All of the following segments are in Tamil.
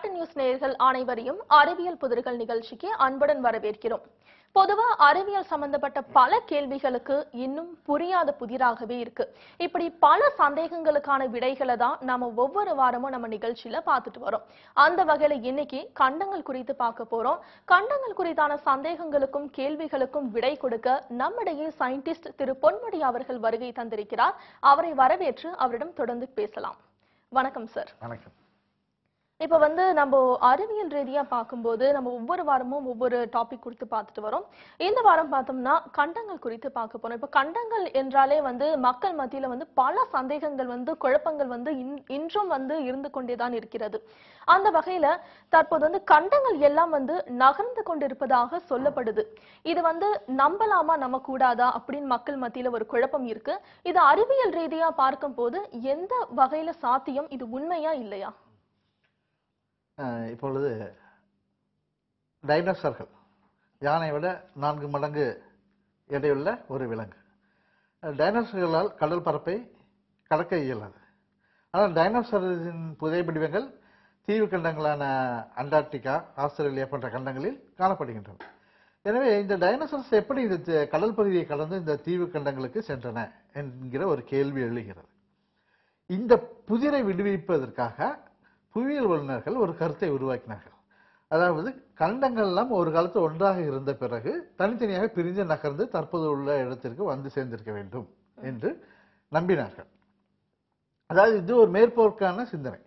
அரசு நியூஸ் நேயர்கள் அனைவரையும் அறிவியல் புதிர்கள் நிகழ்ச்சிக்கு அன்புடன் வரவேற்கிறோம் பொதுவா அறிவியல் சம்பந்தப்பட்ட பல கேள்விகளுக்கு இன்னும் புரியாத புதிராகவே இருக்கு இப்படி பல சந்தேகங்களுக்கான விடைகளை தான் நாம ஒவ்வொரு வாரமும் நம்ம நிகழ்ச்சியில பார்த்துட்டு வரோம் அந்த வகையில இன்னைக்கு கண்டங்கள் குறித்து பார்க்க போறோம் கண்டங்கள் குறித்தான சந்தேகங்களுக்கும் கேள்விகளுக்கும் விடை கொடுக்க நம்மிடையே சயின்டிஸ்ட் திரு பொன்முடி அவர்கள் வருகை தந்திருக்கிறார் அவரை வரவேற்று அவரிடம் தொடர்ந்து பேசலாம் வணக்கம் சார் வணக்கம் இப்ப வந்து நம்ம அறிவியல் ரீதியா பார்க்கும்போது நம்ம ஒவ்வொரு வாரமும் ஒவ்வொரு டாபிக் குறித்து பார்த்துட்டு வரோம் இந்த வாரம் பார்த்தோம்னா கண்டங்கள் குறித்து பார்க்க போறோம் இப்ப கண்டங்கள் என்றாலே வந்து மக்கள் மத்தியில வந்து பல சந்தேகங்கள் வந்து குழப்பங்கள் வந்து இன்- இன்றும் வந்து இருந்து கொண்டேதான் இருக்கிறது அந்த வகையில தற்போது வந்து கண்டங்கள் எல்லாம் வந்து நகர்ந்து கொண்டிருப்பதாக சொல்லப்படுது இது வந்து நம்பலாமா நம்ப கூடாதா அப்படின்னு மக்கள் மத்தியில ஒரு குழப்பம் இருக்கு இது அறிவியல் ரீதியா பார்க்கும்போது எந்த வகையில சாத்தியம் இது உண்மையா இல்லையா அஹ் இப்பொழுது டைனோசர்கள் யானை விட நான்கு மடங்கு எடையுள்ள ஒரு விலங்கு அஹ் டைனோசர்களால் கடல் பரப்பை கடக்க இயலாது ஆனால் டைனோசரின் புதை வடிவங்கள் தீவு கண்டங்களான அண்டார்டிகா ஆஸ்திரேலியா போன்ற கண்டங்களில் காணப்படுகின்றன எனவே இந்த டைனோசர்ஸ் எப்படி இந்த தி- கடல் பகுதியை கடந்து இந்த தீவு கண்டங்களுக்கு சென்றன என்கிற ஒரு கேள்வி எழுகிறது இந்த புதிரை விடுவிப்பதற்காக புவியியல் வல்லுநர்கள் ஒரு கருத்தை உருவாக்கினார்கள் அதாவது கண்டங்கள் எல்லாம் ஒரு காலத்தில் ஒன்றாக இருந்த பிறகு தனித்தனியாக பிரிந்து நகர்ந்து தற்போது உள்ள இடத்திற்கு வந்து சேர்ந்திருக்க வேண்டும் என்று நம்பினார்கள் அதாவது இது ஒரு மேற்போக்கான சிந்தனை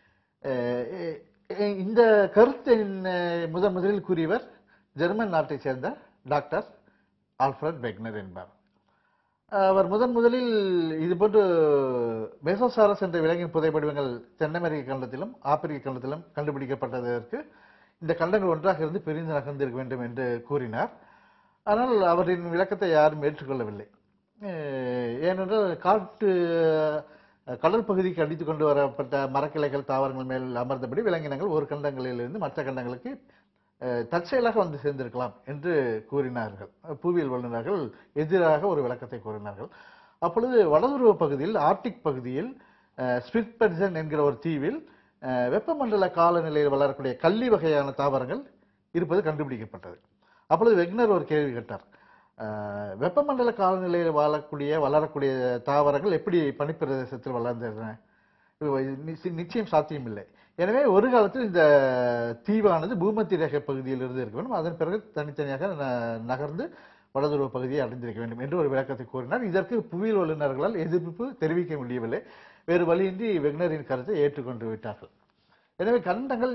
அஹ் எ- இந்த கருத்தின் அஹ், முதன் முதலில் கூறியவர் ஜெர்மன் நாட்டைச் சேர்ந்த டாக்டர் ஆல்ஃபிரட் பெக்னர் என்பார் அவர் முதன் முதலில் இதுபோன்று மெசோசாரஸ் என்ற விலங்கின் புதைப்படிவங்கள் தென் அமெரிக்க கண்டத்திலும் ஆப்பிரிக்க கண்டத்திலும் கண்டுபிடிக்கப்பட்டதற்கு இந்த கண்டங்கள் ஒன்றாக இருந்து பிரிந்து நகர்ந்திருக்க வேண்டும் என்று கூறினார் ஆனால் அவரின் விளக்கத்தை யாரும் ஏற்றுக்கொள்ளவில்லை அஹ் ஏனென்றால் காட்டு அஹ், கடல் பகுதிக்கு அடித்துக் கொண்டு வரப்பட்ட மரக்கிளைகள் தாவரங்கள் மேல் அமர்ந்தபடி விலங்கினங்கள் ஒரு கண்டங்களிலிருந்து மற்ற கண்டங்களுக்கு அஹ், தற்செயலாக வந்து சேர்ந்திருக்கலாம் என்று கூறினார்கள் புவியியல் வல்லுநர்கள் எதிராக ஒரு விளக்கத்தை கூறினார்கள் அப்பொழுது வடதுருவ பகுதியில் ஆர்டிக் பகுதியில் ஸ்பிட்பெட்சன் என்கிற ஒரு தீவில் அஹ், வெப்பமண்டல காலநிலையில் வளரக்கூடிய கள்ளி வகையான தாவரங்கள் இருப்பது கண்டுபிடிக்கப்பட்டது அப்பொழுது வெக்னர் ஒரு கேள்வி கேட்டார் அஹ், வெப்பமண்டல காலநிலையில் வாழக்கூடிய வளரக்கூடிய தாவரங்கள் எப்படி பனிப்பிரதேசத்தில் வளர்ந்தன இது நிச்ச- நிச்சயம் சாத்தியமில்லை எனவே ஒரு காலத்தில் இந்த தீவானது பூமத்திய ரேகை பகுதியில் இருந்து இருக்க வேண்டும் அதன் பிறகு தனித்தனியாக ந- நகர்ந்து வடதுருவ பகுதியை அடைந்திருக்க வேண்டும் என்று ஒரு விளக்கத்தை கூறினார் இதற்கு புவியியல் வல்லுநர்களால் எதிர்ப்பு தெரிவிக்க முடியவில்லை வேறு வழியின்றி வெக்னரின் கருத்தை ஏற்றுக்கொண்டு விட்டார்கள் எனவே கண்டங்கள்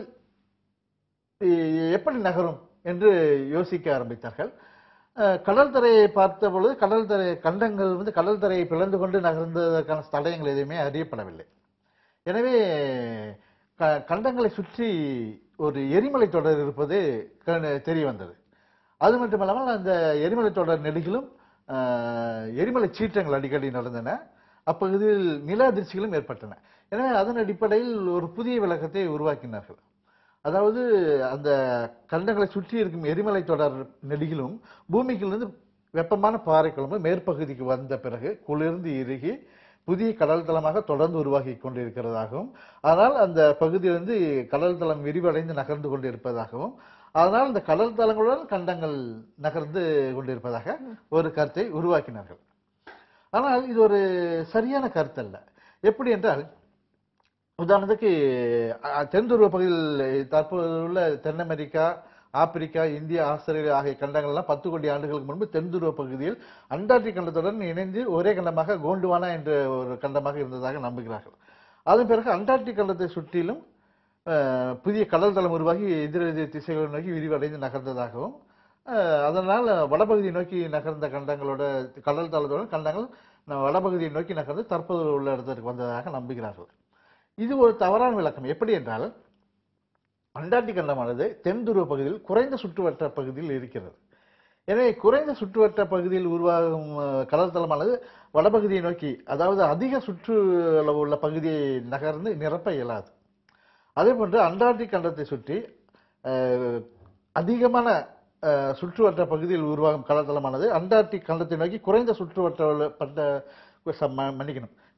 எ- எப்படி நகரும் என்று யோசிக்க ஆரம்பித்தார்கள் அஹ், கடல் தரையை பார்த்த பொழுது கடல் தரை கண்டங்கள் வந்து கடல் தரையை பிளந்து கொண்டு நகர்ந்ததற்கான தடயங்கள் எதுவுமே அறியப்படவில்லை எனவே க- கண்டங்களை சுற்றி ஒரு எரிமலை தொடர் இருப்பது க- தெரிய வந்தது அது மட்டுமல்லாமல் அந்த எரிமலை தொடர் நெடுகிலும் அஹ், எரிமலை சீற்றங்கள் அடிக்கடி நடந்தன அப்பகுதியில் நில அதிர்ச்சிகளும் ஏற்பட்டன எனவே அதன் அடிப்படையில் ஒரு புதிய விளக்கத்தை உருவாக்கினார்கள் அதாவது அந்த கண்டங்களை சுற்றி இருக்கும் எரிமலை தொடர் நெடுகிலும் பூமிக்கிலிருந்து வெப்பமான பாறை குழம்பு மேற்பகுதிக்கு வந்த பிறகு குளிர்ந்து இறுகி புதிய கடல் தளமாக தொடர்ந்து உருவாகி கொண்டிருக்கிறதாகவும் அதனால் அந்த பகுதி வந்து கடல் தளம் விரிவடைந்து நகர்ந்து கொண்டிருப்பதாகவும் அதனால் இந்த கடல் தளங்களுடன் கண்டங்கள் நகர்ந்து கொண்டிருப்பதாக ஒரு கருத்தை உருவாக்கினார்கள் ஆனால் இது ஒரு சரியான கருத்து அல்ல எப்படி என்றால் உதாரணத்துக்கு அ- தென் துருவ பகுதியில் தற்போது உள்ள தென் அமெரிக்கா ஆப்பிரிக்கா இந்தியா ஆஸ்திரேலியா ஆகிய கண்டங்கள்லாம் பத்து கோடி ஆண்டுகளுக்கு முன்பு தென் துருவ பகுதியில் அண்டார்டிக் கண்டத்துடன் இணைந்து ஒரே கண்டமாக கோண்டுவானா என்ற ஒரு கண்டமாக இருந்ததாக நம்புகிறார்கள் அதன் பிறகு அண்டார்டிக் கண்டத்தை சுற்றிலும் அஹ், புதிய கடல் தளம் உருவாகி எதிர் எதிர் திசைகளை நோக்கி விரிவடைந்து நகர்ந்ததாகவும் அஹ், அதனால் வடபகுதியை நோக்கி நகர்ந்த கண்டங்களோட கடல் தளத்தோட கண்டங்கள் ந- வடபகுதியை நோக்கி நகர்ந்து தற்போது உள்ள இடத்திற்கு வந்ததாக நம்புகிறார்கள் இது ஒரு தவறான விளக்கம் எப்படி என்றால் அண்டார்டிக் கண்டமானது தென் துருவ பகுதியில் குறைந்த சுற்றுவட்ட பகுதியில் இருக்கிறது எனவே குறைந்த சுற்றுவட்ட பகுதியில் உருவாகும் அஹ், கடல் தளமானது வடபகுதியை நோக்கி அதாவது அதிக சுற்று அளவு உள்ள பகுதியை நகர்ந்து நிரப்ப இயலாது அதே போன்று அண்டார்டிக் கண்டத்தை சுற்றி அஹ், அதிகமான அஹ், சுற்றுவட்ட பகுதியில் உருவாகும் கடல் தளமானது அண்டார்டிக் கண்டத்தை நோக்கி குறைந்த சுற்றுவட்ட உள்ள- பட்ட ச- ம- மன்னிக்கணும்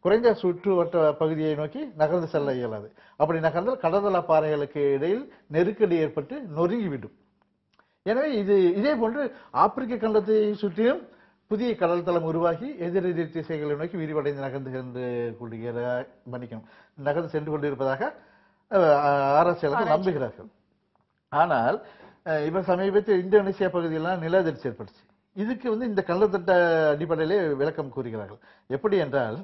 குறைந்த சுற்றுவட்ட பகுதியை நோக்கி நகர்ந்து செல்ல இயலாது அப்படி நகர்ந்தால் கடற்தள பாறைகளுக்கு இடையில் நெருக்கடி ஏற்பட்டு நொறுங்கிவிடும் எனவே இது இதே போன்று ஆப்பிரிக்க கண்டத்தை சுற்றியும் புதிய கடல் தளம் உருவாகி எதிரெதிர் திசைகளை நோக்கி விரிவடைந்து நகர்ந்து சென்று கொள்கிற மன்னிக்கணும் நகர்ந்து சென்று கொண்டிருப்பதாக அஹ், ஆராய்ச்சியாளர்கள் நம்புகிறார்கள் ஆனால் அஹ், இப்ப சமீபத்தில் இந்தோனேசியா பகுதியெல்லாம் நில அதிர்ச்சி ஏற்பட்டுச்சு இதுக்கு வந்து இந்த கள்ளத்தட்ட அடிப்படையிலே விளக்கம் கூறுகிறார்கள் எப்படி என்றால்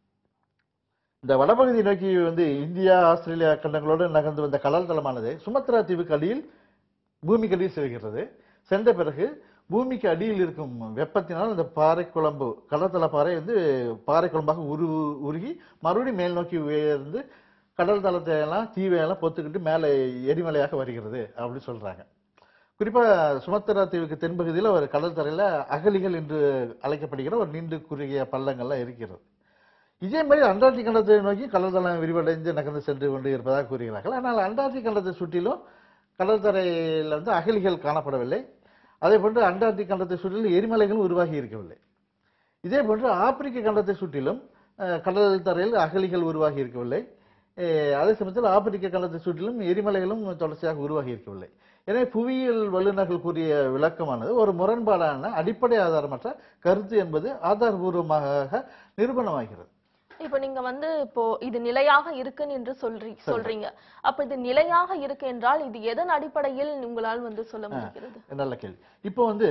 இந்த வடபகுதி நோக்கி வந்து இந்தியா ஆஸ்திரேலியா கண்டங்களோடு நகர்ந்து வந்த கடல் தளமானது சுமத்ரா தீவுக்கு அடியில் பூமிக்கு அடியில் செல்கிறது சென்ற பிறகு பூமிக்கு அடியில் இருக்கும் வெப்பத்தினால் அந்த பாறை குழம்பு கடற்தள பாறை வந்து பாறை குழம்பாக உரு உருகி மறுபடியும் மேல் நோக்கி உயர்ந்து கடல் தளத்தை எல்லாம் தீவை எல்லாம் பொத்துக்கிட்டு மேலே எரிமலையாக வருகிறது அப்படி சொல்றாங்க குறிப்பா சுமத்ரா தீவுக்கு தென்பகுதியில் ஒரு கடல் தரையில அகலிகள் என்று அழைக்கப்படுகிற ஒரு நீண்டு குறுகிய பள்ளங்கள்லாம் இருக்கிறது இதே மாதிரி அண்டார்டிக் கண்டத்தை நோக்கி கடல் தளம் விரிவடைந்து நகர்ந்து சென்று கொண்டு இருப்பதாக கூறுகிறார்கள் ஆனால் அண்டார்டிக் கண்டத்தை சுற்றிலும் கடல் தரையில் வந்து அகலிகள் காணப்படவில்லை அதே போன்று அண்டார்டிக் கண்டத்தை சுற்றிலும் எரிமலைகளும் உருவாகி இருக்கவில்லை இதே போன்று ஆப்பிரிக்க கண்டத்தை சுற்றிலும் அஹ், கடல் தரையில் அகலிகள் உருவாகி இருக்கவில்லை அஹ், அதே சமயத்தில் ஆப்பிரிக்க கண்டத்தை சுற்றிலும் எரிமலைகளும் தொடர்ச்சியாக உருவாகி இருக்கவில்லை எனவே புவியியல் வல்லுநர்கள் கூறிய விளக்கமானது ஒரு முரண்பாடான அடிப்படை ஆதாரமற்ற கருத்து என்பது ஆதாரபூர்வமாக நிரூபணமாகிறது இப்போ நீங்க வந்து இப்போ இது நிலையாக இருக்குன்னு என்று சொல்றீ சொல்றீங்க அப்ப இது நிலையாக இருக்கு என்றால் இது எதன் அடிப்படையில் உங்களால் வந்து சொல்ல முடிகிறது நல்ல கேள்வி இப்போ வந்து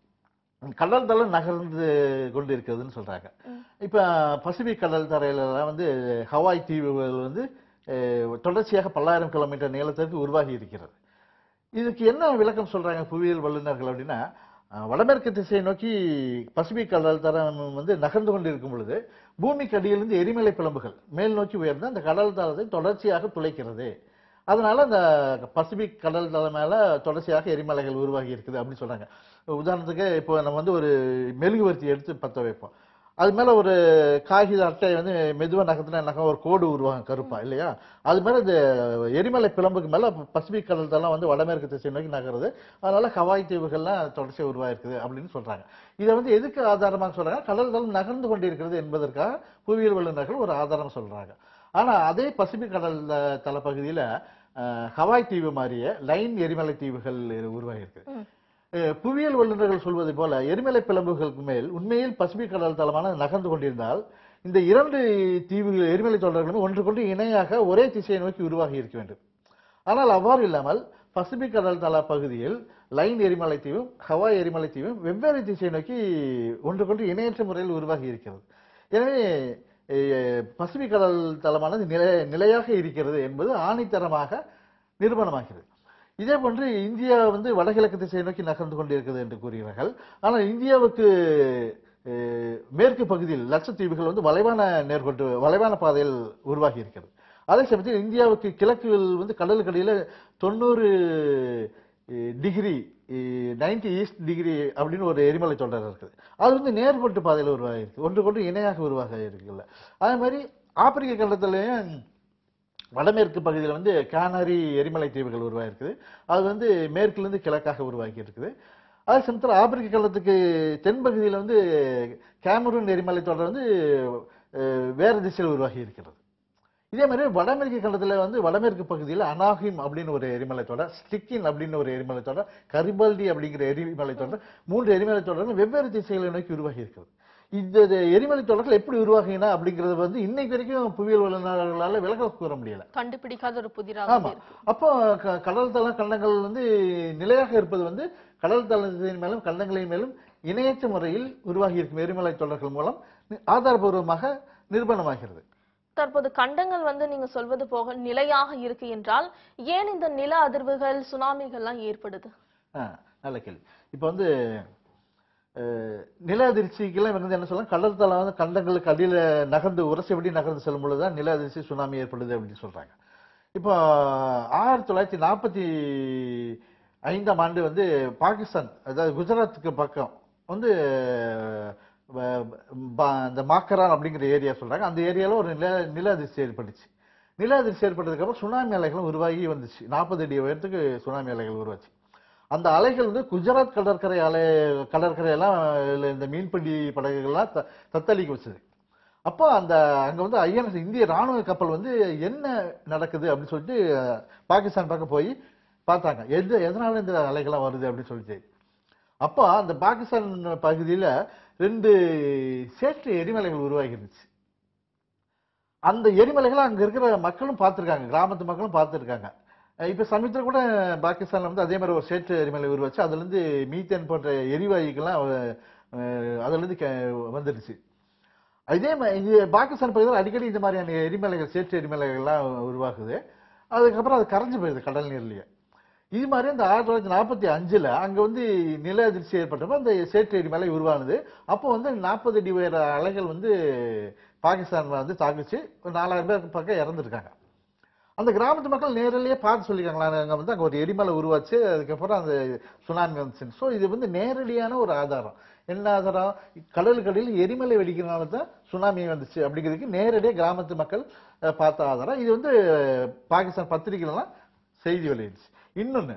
கடல் தளம் நகர்ந்து கொண்டு இருக்கிறதுன்னு சொல்றாங்க ம். இப்ப பசிபிக் கடல் தரையிலலாம் வந்து ஹவாய் தீவுகள் வந்து அஹ், தொடர்ச்சியாக பல்லாயிரம் கிலோமீட்டர் நீளத்திற்கு உருவாகி இருக்கிறது இதுக்கு என்ன விளக்கம் சொல்றாங்க புவியியல் வல்லுநர்கள் அப்படின்னா அஹ், வடமேற்கு திசையை நோக்கி பசிபிக் கடல் தரம் வந்து நகர்ந்து கொண்டிருக்கும் பொழுது பூமிக்கு அடியிலிருந்து எரிமலை பிளம்புகள் மேல் நோக்கி உயர்ந்து அந்த கடல் தளத்தை தொடர்ச்சியாக துளைக்கிறது அதனால அந்த பசிபிக் கடல் தளம் மேல தொடர்ச்சியாக எரிமலைகள் உருவாகி இருக்குது அப்படின்னு சொல்றாங்க உதாரணத்துக்கு இப்போ நம்ம வந்து ஒரு மெழுகுவர்த்தி எடுத்து பத்த வைப்போம் அது மேல ஒரு காகித அட்டை வந்து மெதுவா நகர்த்தினா நகம் ஒரு கோடு உருவாகும் கருப்பா இல்லையா அது மேல இந்த எரிமலை பிளம்புக்கு மேல பசிபிக் கடல் தளம் வந்து வடமேற்கு திசை நோக்கி நகருது அதனால ஹவாய் தீவுகள்லாம் தொடர்ச்சியாக உருவாயிருக்குது அப்படின்னு சொல்றாங்க இதை வந்து எதுக்கு ஆதாரமாக சொல்றாங்க கடல் தளம் நகர்ந்து கொண்டிருக்கிறது என்பதற்காக புவியியல் வல்லுநர்கள் ஒரு ஆதாரம் சொல்றாங்க ஆனா அதே பசிபிக் கடல் த- தளப்பகுதியில அஹ், ஹவாய் தீவு மாதிரியே லைன் எரிமலை தீவுகள் உருவாகியிருக்கு ம். அஹ், புவியியல் வல்லுநர்கள் சொல்வது போல எரிமலை பிளம்புகளுக்கு மேல் உண்மையில் பசிபிக் கடல் தளமான நகர்ந்து கொண்டிருந்தால் இந்த இரண்டு தீவுகள் எரிமலை தொடர்களுமே ஒன்றுக்கொன்று இணையாக ஒரே திசையை நோக்கி உருவாகி இருக்க வேண்டும் ஆனால் அவ்வாறு இல்லாமல் பசிபிக் கடல் தள பகுதியில் லைன் எரிமலை தீவும் ஹவாய் எரிமலை தீவும் வெவ்வேறு திசையை நோக்கி ஒன்றுக்கொன்று இணையற்ற முறையில் உருவாகி இருக்கிறது எனவே அஹ், பசிபிக் கடல் தளமானது நிலை நிலையாக இருக்கிறது என்பது ஆணித்தரமாக நிரூபணமாகிறது இதே போன்று இந்தியா வந்து வடகிழக்கு திசையை நோக்கி நகர்ந்து கொண்டிருக்கிறது என்று கூறுகிறார்கள் ஆனால் இந்தியாவுக்கு அஹ், மேற்கு பகுதியில் லட்சத்தீவுகள் வந்து வளைவான நேர்கொண்டு வளைவான பாதையில் உருவாகி இருக்கிறது அதே சமயத்தில் இந்தியாவுக்கு கிழக்கில் வந்து கடலுக்கடியில் தொண்ணூறு டிகிரி நைன்டி ஈஸ்ட் டிகிரி அப்படின்னு ஒரு எரிமலை தொடர் இருக்குது அது வந்து நேர்கொட்டு பாதையில் உருவாகி இருக்கு ஒன்று கொண்டு இணையாக உருவாக இருக்குல்ல அதே மாதிரி ஆப்பிரிக்க கண்டத்திலையும் வடமேற்கு பகுதியில் வந்து கானாரி எரிமலை தீவுகள் உருவாகிருக்குது அது வந்து மேற்கிலிருந்து கிழக்காக உருவாகி இருக்குது அதே சமயத்தில் ஆப்பிரிக்க கண்டத்துக்கு தென்பகுதியில் வந்து கேமரூன் எரிமலை தொடர் வந்து அஹ், வேறு திசையில் உருவாகி இருக்கிறது இதே மாதிரி வடமேற்கு கண்டத்தில் வந்து வடமேற்கு பகுதியில் அனாஹிம் அப்படின்னு ஒரு எரிமலை தொடர் ஸ்டிக்கின் அப்படின்னு ஒரு எரிமலை தொடர் கரிபல்டி அப்படிங்கிற எரிமலை தொடர் மூன்று எரிமலை தொடர்கள் வெவ்வேறு திசைகளை நோக்கி உருவாகி இருக்கிறது இந்த இது எரிமலை தொடர்கள் எப்படி உருவாகினா அப்படிங்கிறது வந்து இன்னைக்கு வரைக்கும் புவியியல் வல்லுநர்களால விளக்க கூற முடியல கண்டுபிடிக்காத ஒரு புதிராக ஆமா அப்போ க- கடல் தள கண்டங்கள் வந்து நிலையாக இருப்பது வந்து கடல் தளத்தின் மேலும் கண்டங்களின் மேலும் இணையற்ற முறையில் உருவாகி இருக்கும் எரிமலை தொடர்கள் மூலம் நி- ஆதாரபூர்வமாக நிரூபணமாகிறது தற்போது கண்டங்கள் வந்து நீங்க சொல்வது போக நிலையாக இருக்கு என்றால் ஏன் இந்த நில அதிர்வுகள் சுனாமிகள்லாம் ஏற்படுது ஆ, நல்ல கேள்வி இப்போ வந்து அஹ், நில அதிர்ச்சிக்கெல்லாம் வந்து என்ன சொல்லலாம் கடல் தளம் வந்து கண்டங்களுக்கு அடியில் நகர்ந்து உரசைப்படி நகர்ந்து செல்லும் பொழுது தான் நில அதிர்ச்சி சுனாமி ஏற்படுது அப்படின்னு சொல்றாங்க இப்போ ஆயிரத்தி தொள்ளாயிரத்தி நாற்பத்தி ஐந்தாம் ஆண்டு வந்து பாகிஸ்தான் அதாவது குஜராத்துக்கு பக்கம் வந்து வ- ப- இந்த மாக்கரான் அப்படிங்கிற ஏரியா சொல்றாங்க அந்த ஏரியாவில் ஒரு நில நில அதிர்ச்சி ஏற்பட்டுச்சு நில அதிர்ச்சி ஏற்பட்டதுக்கு அப்புறம் சுனாமி அலைகளும் உருவாகி வந்துச்சு நாற்பது அடி உயரத்துக்கு சுனாமி அலைகள் உருவாச்சு அந்த அலைகள் வந்து குஜராத் கடற்கரை அலை கடற்கரையெல்லாம் இதுல இந்த மீன்பிடி படகுகள்லாம் த- தத்தளிக்க வச்சது அப்போ அந்த அங்க வந்து ஐஎன்எஸ் இந்திய ராணுவ கப்பல் வந்து என்ன நடக்குது அப்படின்னு சொல்லிட்டு அஹ், பாகிஸ்தான் பக்கம் போய் பார்த்தாங்க எது எதனால இந்த அலைகள்லாம் வருது அப்படின்னு சொல்லிட்டு அப்போ அந்த பாகிஸ்தான் பகுதியில ரெண்டு சேற்று எரிமலைகள் உருவாகி இருந்துச்சு அந்த எரிமலைகளை அங்க இருக்கிற மக்களும் பார்த்திருக்காங்க கிராமத்து மக்களும் பார்த்திருக்காங்க அஹ் இப்ப சமீபத்தில் கூட பாகிஸ்தான்ல வந்து அதே மாதிரி ஒரு சேற்று எரிமலை உருவாச்சு அதுல இருந்து மீத்தேன் போன்ற எரிவாயுக்கெல்லாம் அஹ், அதுல இருந்து கே- வந்துடுச்சு இதே மா- இது பாகிஸ்தான் பகுதியில் அடிக்கடி இந்த மாதிரியான எரிமலைகள் சேற்று எரிமலைகள்லாம் உருவாகுது அதுக்கப்புறம் அது கரைஞ்சு போயிடுது கடல் நீர்லயே இது மாதிரி அந்த ஆயிரத்தி தொள்ளாயிரத்தி நாற்பத்தி அஞ்சுல அங்க வந்து நில அதிர்ச்சி ஏற்பட்டப்ப அந்த சேற்று எரிமலை உருவானது அப்போ வந்து நாற்பது அடி உயர அலைகள் வந்து பாகிஸ்தான் வந்து தாக்குச்சு ஒரு நாலாயிரம் பேர் பக்கம் இறந்துருக்காங்க அந்த கிராமத்து மக்கள் நேரிலேயே பார்த்து சொல்லியிருக்காங்களா அங்க வந்து அங்க ஒரு எரிமலை உருவாச்சு அதுக்கப்புறம் அந்த சுனாமி வந்துச்சு ஸோ இது வந்து நேரடியான ஒரு ஆதாரம் என்ன ஆதாரம் கடலுக்கடியில் எரிமலை வெடிக்கிறனால தான் சுனாமி வந்துச்சு அப்படிங்கிறதுக்கு நேரடியாக கிராமத்து மக்கள் அஹ், பார்த்த ஆதாரம் இது வந்து பாகிஸ்தான் பத்திரிகைலாம் செய்தி வெளியிடுச்சு இன்னொன்னு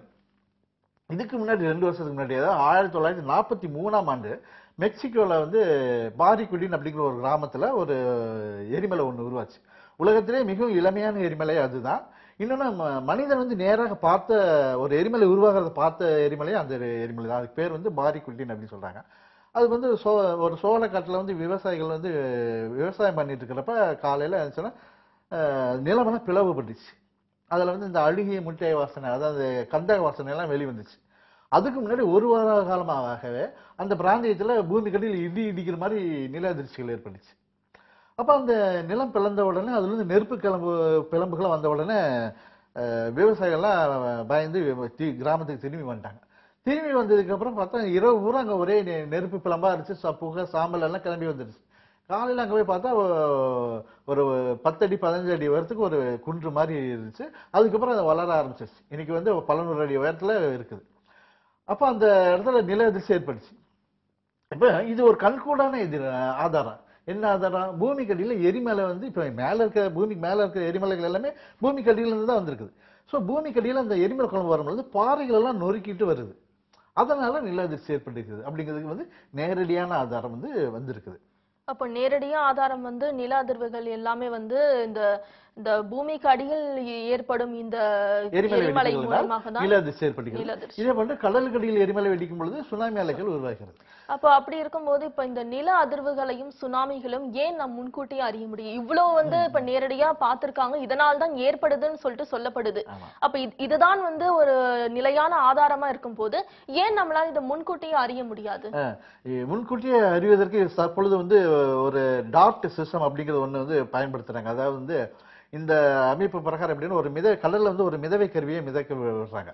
இதுக்கு முன்னாடி ரெண்டு வருஷத்துக்கு முன்னாடி அதாவது ஆயிரத்தி தொள்ளாயிரத்தி நாற்பத்தி மூணாம் ஆண்டு மெக்சிகோல வந்து பாரிகுடின் அப்படிங்கிற ஒரு கிராமத்துல ஒரு எரிமலை ஒன்று உருவாச்சு உலகத்திலே மிகவும் இளமையான எரிமலை அதுதான் இன்னொன்னு ம- மனிதன் வந்து நேராக பார்த்த ஒரு எரிமலை உருவாகிறத பார்த்த எரிமலை அந்த எரிமலை தான் அதுக்கு பேர் வந்து பாரிகுடின் அப்படின்னு சொல்றாங்க அது வந்து சோ ஒரு சோளக்காட்டில் வந்து விவசாயிகள் வந்து விவசாயம் பண்ணிட்டு இருக்கிறப்ப காலையில இருந்துச்சுன்னா நிலமெல்லாம் பிளவுபட்டுச்சு அதுல வந்து இந்த அழுகிய முட்டை வாசனை அதாவது கந்தக வாசனை எல்லாம் வெளிவந்துச்சு அதுக்கு முன்னாடி ஒரு வார காலமாகவே அந்த பிராந்தியத்துல பூமிக்கடியில் இடி இடிக்கிற மாதிரி நில அதிர்ச்சிகள் ஏற்பட்டுச்சு அப்ப அந்த நிலம் பிளந்த உடனே அதுல இருந்து நெருப்பு கிளம்பு பிளம்புகள் வந்த உடனே அஹ், விவசாயிகள்லாம் பயந்து தி- கிராமத்துக்கு திரும்பி வந்துட்டாங்க திரும்பி வந்ததுக்கு அப்புறம் பார்த்தா இரவு பூரா அங்க ஒரே நெ- நெருப்பு பிளம்பா இருந்துச்சு ச- புகை சாம்பல் எல்லாம் கிளம்பி வந்துருச்சு காலையில அங்க போய் பார்த்தா ஒ- ஒரு பத்தடி பதினஞ்சு அடி உயரத்துக்கு ஒரு குன்று மாதிரி இருந்துச்சு அதுக்கப்புறம் அது வளர ஆரம்பிச்சிருச்சு இன்னைக்கு வந்து பல நூறு அடி உயரத்துல இருக்குது அப்ப அந்த இடத்துல நில அதிர்ச்சி ஏற்பட்டுச்சு இப்ப இது ஒரு கண்கூடான இது ஆதாரம் என்ன ஆதாரம் பூமிக்கு அடியில எரிமலை வந்து இப்ப மேல இருக்க பூமிக்கு மேல இருக்க எரிமலைகள் எல்லாமே பூமிக்கு அடியில இருந்து தான் வந்திருக்குது சோ பூமிக்கு அடியில அந்த எரிமலை குழம்பு வரும்பொழுது பாறைகள் எல்லாம் நொறுக்கிட்டு வருது அதனால நில அதிர்ச்சி ஏற்பட்டிருக்குது அப்படிங்கிறதுக்கு வந்து நேரடியான ஆதாரம் வந்து வந்திருக்குது அப்போ நேரடியா ஆதாரம் வந்து நில அதிர்வுகள் எல்லாமே வந்து இந்த இந்த பூமிக்கு அடியில் ஏற்படும் இந்த எரிமலை எரிமலை வெடிப்புகளால் மூலமாக தான் நில அதிர்ச்சி ஏற்படுகிறது நில அதிர்ச்சி இதே போன்று கடலுக்கு அடியில் எரிமலை வெடிக்கும் பொழுது சுனாமி அலைகள் உருவாகிறது அப்போ அப்படி இருக்கும்போது இப்ப இந்த நில அதிர்வுகளையும் சுனாமிகளும் ஏன் நாம் முன்கூட்டியே அறிய முடியும் இவ்வளவு வந்து இப்ப நேரடியா பார்த்திருக்காங்க இதனால் தான் ஏற்படுதுன்னு சொல்லிட்டு சொல்லப்படுது ஆமா அப்ப இது- இதுதான் வந்து ஒரு நிலையான ஆதாரமா இருக்கும் போது ஏன் நம்மளால இதை முன்கூட்டியே அறிய முடியாது இ- முன்கூட்டியே அறிவதற்கு தற்பொழுது வந்து ஒரு டாட் சிஸ்டம் அப்படிங்கிறது ஒண்ணு வந்து பயன்படுத்துறாங்க அதாவது வந்து இந்த அமைப்பு பிரகாரம் எப்படின்னா ஒரு மித கடல்ல வந்து ஒரு மிதவை கருவியை மிதக்க விடுறாங்க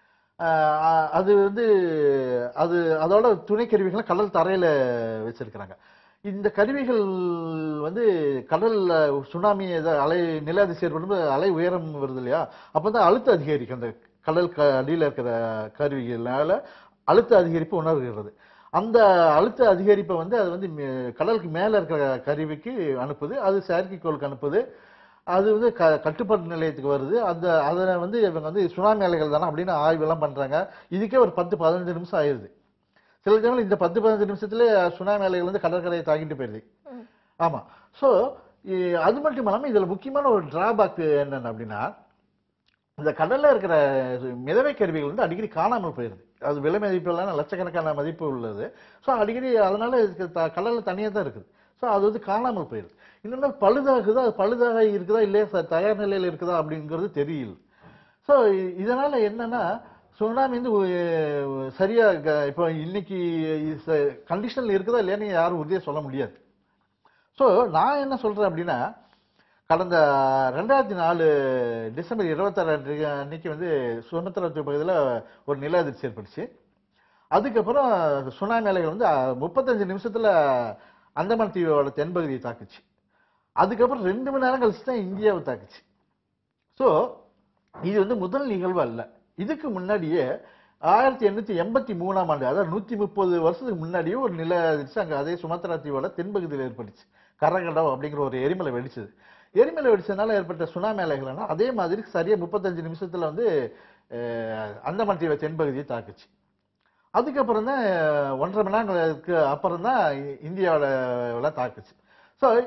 ஆஹ் அது வந்து அது அதோட துணை கருவிகளை கடல் தரையில வச்சிருக்கிறாங்க இந்த கருவிகள் வந்து கடல்ல சுனாமி ஏதாவது அலை நில அதிர்ச்சி ஏற்படும் அலை உயரம் வருது இல்லையா அப்பதான் அழுத்த அதிகரிக்கும் அந்த கடல் க அடியில இருக்கிற கருவிகள்னால அழுத்த அதிகரிப்பு உணர்கிறது அந்த அழுத்த அதிகரிப்பை வந்து அது வந்து மே- கடலுக்கு மேல இருக்கிற கருவிக்கு அனுப்புது அது செயற்கைக்கோளுக்கு அனுப்புது அது வந்து க கட்டுப்பாட்டு நிலையத்துக்கு வருது அந்த அதை வந்து இவங்க வந்து சுனாமி அலைகள் தானே அப்படின்னு ஆய்வெல்லாம் பண்றாங்க இதுக்கே ஒரு பத்து பதினஞ்சு நிமிஷம் ஆயிடுது சில சமயம் இந்த பத்து பதினஞ்சு நிமிஷத்துல சுனாமி அலைகள் வந்து கடற்கரையை தாக்கிட்டு போயிருது ம். ஆமா ஸோ அது மட்டும் இல்லாம இதுல முக்கியமான ஒரு டிராபேக் என்னன்னு அப்படின்னா இந்த கடல்ல இருக்கிற மிதவை கருவிகள் வந்து அடிக்கடி காணாமல் போயிருது அது விலை மதிப்பெல்லாம் லட்சக்கணக்கான மதிப்பு உள்ளது ஸோ அடிக்கடி அதனால இதுக்கு த- கடல்ல தனியாக தான் இருக்குது ஸோ அது வந்து காணாமல் போயிருது இன்னொன்று பழுதாகுதா அது பழுதாக இருக்குதா இல்லையா ச- தயார் நிலையில் இருக்குதா அப்படிங்கிறது தெரியல ஸோ இதனால என்னன்னா சுனாமி வந்து ஒ- சரியா க- இப்போ இன்னைக்கு கண்டிஷன்ல இருக்குதா இல்லையான்னு யாரும் உறுதியா சொல்ல முடியாது ஸோ நான் என்ன சொல்றேன் அப்படின்னா கடந்த ரெண்டாயிரத்தி நாலு டிசம்பர் இருபத்தாறு அன்னைக்கு வந்து சுமத்ரா தீவு பகுதியில் ஒரு நில அதிர்ச்சி ஏற்பட்டுச்சு அதுக்கப்புறம் சுனாமி அலைகள் வந்து அஹ், முப்பத்தஞ்சு நிமிஷத்துல அந்தமான் தீவோட தென்பகுதியை தாக்குச்சு அதுக்கப்புறம் ரெண்டு மணி நேரம் கழிச்சு தான் இந்தியாவை தாக்குச்சு ஸோ இது வந்து முதல் நிகழ்வு அல்ல இதுக்கு முன்னாடியே ஆயிரத்தி எண்ணூத்தி எண்பத்தி மூணாம் ஆண்டு அதாவது நூத்தி முப்பது வருஷத்துக்கு முன்னாடியே ஒரு நில அதிர்ச்சி அங்க அதே சுமத்ரா தீவோட தென்பகுதியில் ஏற்பட்டுச்சு கரகடம் அப்படிங்கிற ஒரு எரிமலை வெடிச்சது எரிமலை வெடிச்சதுனால ஏற்பட்ட சுனாமி அலைகள்னா அதே மாதிரி சரியா முப்பத்தஞ்சு நிமிஷத்துல வந்து அஹ், அந்தமான் தீவை தென்பகுதியை தாக்குச்சு அதுக்கப்புறம் தான் ஒன்றரை மணி நேரங்களுக்கு அப்புறம் தான் இந்தியாவோட தாக்குச்சு ஸோ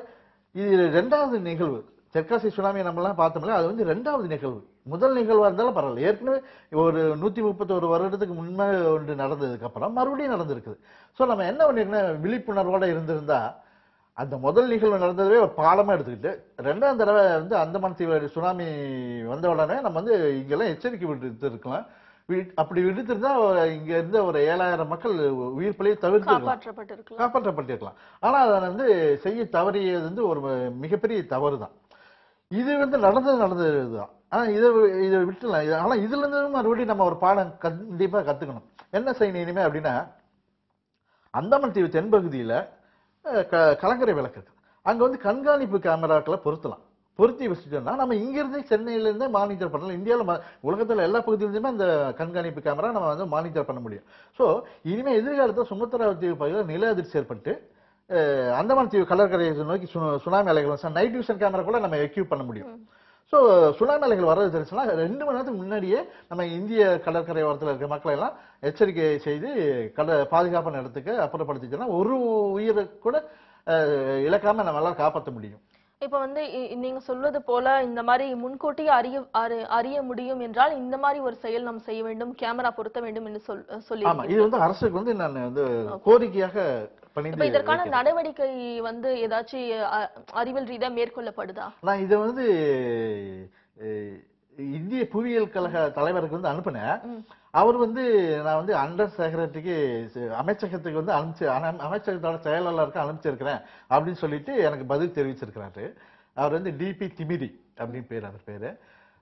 இது ரெண்டாவது நிகழ்வு தெற்காசி சுனாமி நம்மலாம் பார்த்தோம்ல அது வந்து ரெண்டாவது நிகழ்வு முதல் நிகழ்வா இருந்தாலும் பரவாயில்ல ஏற்கனவே ஒரு நூத்தி முப்பத்தோரு வருடத்துக்கு முன்னே ஒன்று நடந்ததுக்கு அப்புறம் மறுபடியும் நடந்திருக்குது ஸோ நம்ம என்ன பண்ணிருக்கோம் விழிப்புணர்வோட இருந்திருந்தா அந்த முதல் நிகழ்வு நடந்ததே ஒரு பாலமா எடுத்துக்கிட்டு ரெண்டாம் தடவை வந்து அந்தமான் தீவு சுனாமி வந்த உடனே நம்ம வந்து இங்கெல்லாம் எச்சரிக்கை விட்டு இருக்கலாம் வி- அப்படி விடுத்திருந்தா ஒரு- இங்க இருந்த ஒரு ஏழாயிரம் மக்கள் உயிர் பலியை தவிர்த்து காப்பாற்றப்பட்டிருக்கலாம் காப்பாற்றப்பட்டிருக்கலாம் ஆனா அதை வந்து செய்ய தவறியது வந்து ஒரு மிகப்பெரிய தவறு தான் இது வந்து நடந்தது நடந்தது தான் ஆனா இதை வி- இதை விட்டுலாம் இது- ஆனா இதுல இருந்து மறுபடியும் நம்ம ஒரு பாடம் கண்டிப்பா கத்துக்கணும் என்ன செய்யணும் இனிமே அப்படின்னா அந்தமான் தீவு தென்பகுதியில அஹ், க- கலங்கரை விளக்கு இருக்கு அங்க வந்து கண்காணிப்பு கேமராக்களை பொருத்தலாம் பொருத்தி வச்சுட்டோம்னா நம்ம இங்க இருந்து சென்னையில இருந்தே மானிட்டர் பண்ணலாம் இந்தியாவில் ம- உலகத்துல எல்லா பகுதியிலிருந்துமே அந்த கண்காணிப்பு கேமரா நம்ம வந்து மானிட்டர் பண்ண முடியும் ஸோ இனிமே எதிர்காலத்தில் சுமத்ரா தீவு பகுதியில் நில அதிர்ச்சி ஏற்பட்டு அஹ், அந்தமான் தீவு கடற்கரையை நோக்கி சு- சுனாமி அலைகள் நைட் விஷன் கேமரா கூட நம்ம எக்யூப் பண்ண முடியும் ஸோ சுனாமி அலைகள் வர்றது தெரிஞ்சுன்னா ரெண்டு மணி நேரத்துக்கு முன்னாடியே நம்ம இந்திய கடற்கரை ஓரத்தில் இருக்க மக்களை எல்லாம் எச்சரிக்கை செய்து கட பாதுகாப்பான இடத்துக்கு அப்புறப்படுத்திச்சோன்னா ஒரு உயிரை கூட அஹ், இழக்காம நம்மளால காப்பாற்ற முடியும் இப்ப வந்து இ- நீங்க சொல்வது போல இந்த மாதிரி முன்கூட்டியே அறிய அறி- அறிய முடியும் என்றால் இந்த மாதிரி ஒரு செயல் நாம் செய்ய வேண்டும் கேமரா பொருத்த வேண்டும் என்று சொல் சொல்லி ஆமா இது வந்து அரசுக்கு வந்து நான் வந்து கோரிக்கையாக இப்ப பணிந்து இதற்கான வைக்கிறேன். நடவடிக்கை வந்து ஏதாச்சும் அ- அறிவியல் ரீதியா மேற்கொள்ளப்படுதா நான் இதை வந்து அஹ், இந்திய புவியியல் கழக தலைவருக்கு வந்து அனுப்பினேன் ம். அவர் வந்து நான் வந்து அண்டர் செக்ரட்டரிக்கு அமைச்சகத்துக்கு வந்து அனுப்பிச்சு அன- அமைச்சகத்தோட செயலாளருக்கு அனுப்பிச்சிருக்கிறேன் அப்படின்னு சொல்லிட்டு எனக்கு பதில் தெரிவிச்சிருக்கிறாரு அவர் வந்து டிபி திமிரி அப்படின்னு பேர் அவர் பேரு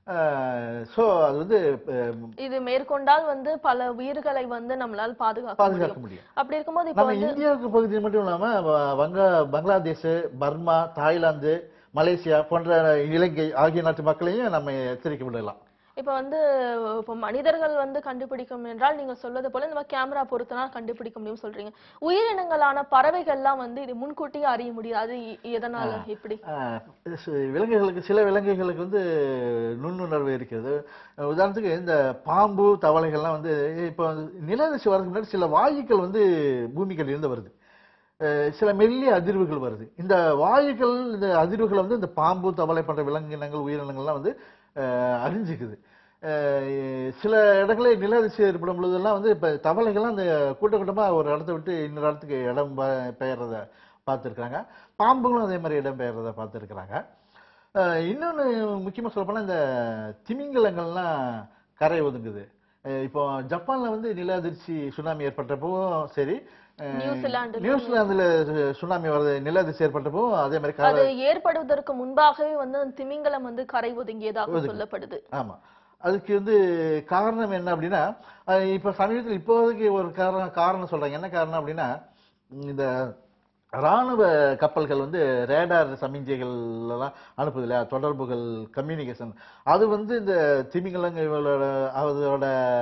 ஸோ அது வந்து அஹ், இது மேற்கொண்டால் வந்து பல உயிர்களை வந்து நம்மளால் பாதுகாக்க பாதுகாக்க முடியும் முடியும் அப்படி இருக்கும்போது இப்ப நம்ம வந்து இந்தியாவுக்கு பகுதி மட்டும் இல்லாம வ- வங்க பங்களாதேஷ் பர்மா தாய்லாந்து மலேசியா போன்ற இலங்கை ஆகிய நாட்டு மக்களையும் நம்ம எச்சரிக்கை விடலாம் இப்ப வந்து இப்ப மனிதர்கள் வந்து கண்டுபிடிக்கும் என்றால் நீங்க சொல்வது போல இந்த மாதிரி கேமரா பொருத்தினா கண்டுபிடிக்க முடியும் சொல்றீங்க உயிரினங்களான பறவைகள்லாம் வந்து இது முன்கூட்டியே அறிய முடியாது அது எ- எதனால எப்படி ஆஹ் சு- விலங்குகளுக்கு சில விலங்குகளுக்கு வந்து நுண்ணுணர்வு இருக்கிறது அஹ் உதாரணத்துக்கு இந்த பாம்பு தவளைகள்லாம் வந்து இப்போ நிலநடுக்கம் வரதுக்கு முன்னாடி சில வாயுக்கள் வந்து பூமிகள் இருந்து வருது அஹ் சில மெல்லிய அதிர்வுகள் வருது இந்த வாயுக்கள் இந்த அதிர்வுகளை வந்து இந்த பாம்பு தவளை போன்ற விலங்கினங்கள் உயிரினங்கள்லாம் வந்து அஹ் அறிஞ்சுக்குது அஹ் சில இடங்களில் நில அதிர்ச்சி ஏற்படும் பொழுதெல்லாம் வந்து இப்போ தவளைகள்லாம் அந்த கூட்ட கூட்டமாக ஒரு இடத்த விட்டு இன்னொரு இடத்துக்கு இடம் பெ- பெயர்றத பார்த்துருக்குறாங்க பாம்புகளும் அதே மாதிரி இடம் பெயர்றத பார்த்துருக்குறாங்க இன்னொன்று முக்கியமாக சொல்லப்போனால் இந்த திமிங்கலங்கள்லாம் கரை ஒதுங்குது அஹ் இப்போ ஜப்பான்ல வந்து நில அதிர்ச்சி சுனாமி ஏற்பட்டப்போ சரி அஹ் நியூசிலாந்துல நியூசிலாந்துல சுனாமி வருது நில அதிர்ச்சி ஏற்பட்டப்போ அதே மாதிரி அது கரை ஏற்படுவதற்கு முன்பாகவே வந்து அந்த திமிங்கலம் வந்து கரை ஒதுங்கியதாக ஒதுங்கு. சொல்லப்படுது ஆமா அதுக்கு வந்து காரணம் என்ன அப்படின்னா அஹ் இப்ப சமீபத்தில் இப்போதைக்கு ஒரு காரணம் காரணம் சொல்றாங்க என்ன காரணம் அப்படின்னா இந்த ராணுவ கப்பல்கள் வந்து ரேடார் சமிஞ்சைகள் எல்லாம் அனுப்புது இல்லையா தொடர்புகள் கம்யூனிகேஷன் அது வந்து இந்த திமிங்கலங்களோட அதோட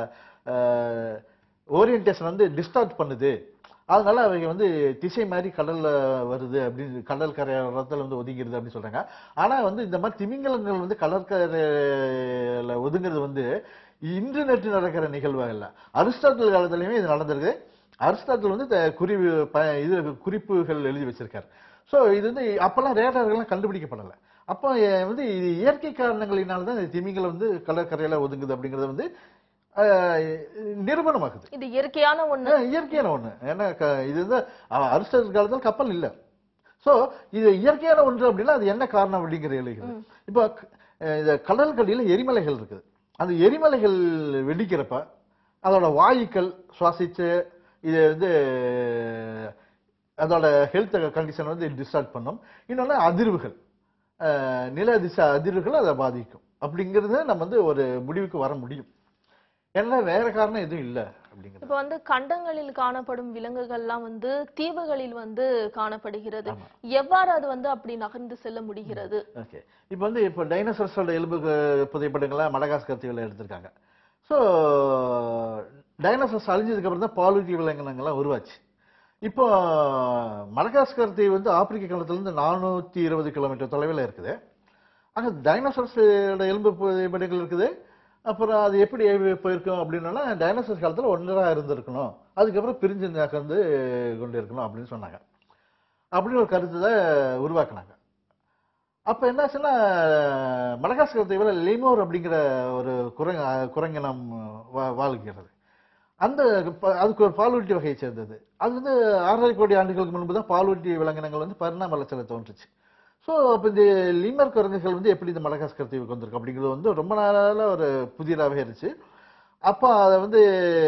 ஓரியன்டேஷன் வந்து டிஸ்டார்ட் பண்ணுது அதனால அவங்க வந்து திசை மாதிரி கடல்ல வருது அப்படின்னு கடல் கரையோரத்துல வந்து ஒதுங்கிடுது அப்படின்னு சொல்றாங்க ஆனா வந்து இந்த மாதிரி திமிங்கலங்கள் வந்து கடற்கரையில ஒதுங்குறது வந்து இன்று நேற்று நடக்கிற நிகழ்வு இல்ல அரிஸ்டாட்டில் காலத்துலயுமே இது நடந்திருக்கு அரிஸ்டாட்டில் வந்து இந்த குறிப்பு ப- இது குறிப்புகள் எழுதி வச்சிருக்காரு சோ இது வந்து அப்பெல்லாம் ரேடார்கள்லாம் கண்டுபிடிக்கப்படல அப்போ அஹ், வந்து இது இயற்கை காரணங்களினால தான் இந்த திமிங்கலம் வந்து கடற்கரையில ஒதுங்குது அப்படிங்கறது வந்து அஹ், நிரூபணமாகுது இது இயற்கையான ஒண்ணு ஆ, இயற்கையான ஒண்ணு ஏன்னா க- இது வந்து அ- அரிஸ்டாட்டில் காலத்தில் கப்பல் இல்ல சோ இது இயற்கையான ஒன்று அப்படின்னா அது என்ன காரணம் அப்படிங்கிற எழுகிறது இப்போ க- அஹ் இந்த கடற்கடியில எரிமலைகள் இருக்குது அந்த எரிமலைகள் வெடிக்கிறப்ப அதோட வாயுக்கள் சுவாசிச்சு இது வந்து அதோட ஹெல்த் கண்டிஷன் வந்து டிஸ்டார்ட் பண்ணும் இன்னொன்று அதிர்வுகள் அஹ் நில அதிர்ச்சி அதிர்வுகள் அதை பாதிக்கும் அப்படிங்கிறது நம்ம வந்து ஒரு முடிவுக்கு வர முடியும் ஏன்னா வேற காரணம் எதுவும் இல்லை அப்படிங்கிறது இப்ப வந்து கண்டங்களில் காணப்படும் விலங்குகள்லாம் வந்து தீவுகளில் வந்து காணப்படுகிறது ஆமா. எவ்வாறு அது வந்து அப்படி நகர்ந்து செல்ல முடிகிறது ஓகே இப்போ வந்து இப்போ டைனோசர்ஸோட எலும்பு கு- புதைப்படங்களை மடகாஸ்கர் தீவில் எடுத்திருக்காங்க ஸோ டைனோசர்ஸ் அழிஞ்சதுக்கு அப்புறம் தான் பாலூட்டி விலங்கினங்கள்லாம் உருவாச்சு இப்போ மடகாஸ்கர் தீவு வந்து ஆப்பிரிக்க கண்டத்துலேருந்து நானூற்றி இருபது கிலோமீட்டர் தொலைவில் இருக்குது அங்கே டைனோசர்ஸோட எலும்பு புதைப்படங்கள் இருக்குது அப்புறம் அது எப்படி போயிருக்கும் அப்படின்னா டைனோசர்ஸ் காலத்தில் ஒன்றராக இருந்திருக்கணும் அதுக்கப்புறம் பிரிஞ்சு நகர்ந்து கொண்டு இருக்கணும் அப்படின்னு சொன்னாங்க அப்படின்னு ஒரு கருத்தை தான் உருவாக்குனாங்க அப்ப என்னாச்சுன்னா மடகாஸ்கர் தீவில் லெமோர் அப்படிங்கிற ஒரு குரங்கு குரங்கினம் வா- வாழ்கிறது அந்த ப- அதுக்கு ஒரு பாலூட்டி வகையை சேர்ந்தது அது வந்து ஆறரை கோடி ஆண்டுகளுக்கு முன்பு தான் பாலூட்டி விலங்கினங்கள் வந்து பரிணாம வளர்ச்சியில் தோன்றுச்சு ஸோ அப்போ இந்த லீமர் குரங்குகள் வந்து எப்படி இந்த மடகாஸ்கர் தீவுக்கு வந்திருக்கு அப்படிங்கிறது வந்து ரொம்ப நாளால ஒரு புதியதாகவே இருந்துச்சு அப்போ அதை வந்து